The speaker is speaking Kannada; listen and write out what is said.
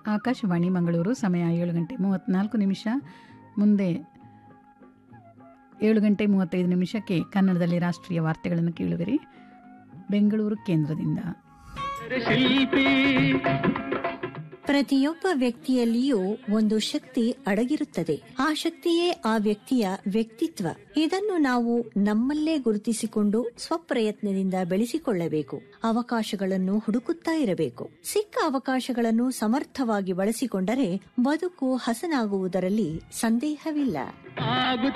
ಆಕಾಶವಾಣಿ ಮಂಗಳೂರು ಸಮಯ ಏಳು ಗಂಟೆ ಮೂವತ್ತ್ನಾಲ್ಕು ನಿಮಿಷ ಮುಂದೆ ಏಳು ಗಂಟೆ ಮೂವತ್ತೈದು ನಿಮಿಷಕ್ಕೆ ಕನ್ನಡದಲ್ಲಿ ರಾಷ್ಟ್ರೀಯ ವಾರ್ತೆಗಳನ್ನು ಕೇಳುವಿರಿ ಬೆಂಗಳೂರು ಕೇಂದ್ರದಿಂದ ಶಿಲ್ಪಿ ಪ್ರತಿಯೊಬ್ಬ ವ್ಯಕ್ತಿಯಲ್ಲಿಯೂ ಒಂದು ಶಕ್ತಿ ಅಡಗಿರುತ್ತದೆ ಆ ಶಕ್ತಿಯೇ ಆ ವ್ಯಕ್ತಿಯ ವ್ಯಕ್ತಿತ್ವ ಇದನ್ನು ನಾವು ನಮ್ಮಲ್ಲೇ ಗುರುತಿಸಿಕೊಂಡು ಸ್ವಪ್ರಯತ್ನದಿಂದ ಬೆಳೆಸಿಕೊಳ್ಳಬೇಕು ಅವಕಾಶಗಳನ್ನು ಹುಡುಕುತ್ತಾ ಇರಬೇಕು ಸಿಕ್ಕ ಅವಕಾಶಗಳನ್ನು ಸಮರ್ಥವಾಗಿ ಬಳಸಿಕೊಂಡರೆ ಬದುಕು ಹಸನಾಗುವುದರಲ್ಲಿ ಸಂದೇಹವಿಲ್ಲ ಆಗುತ್ತ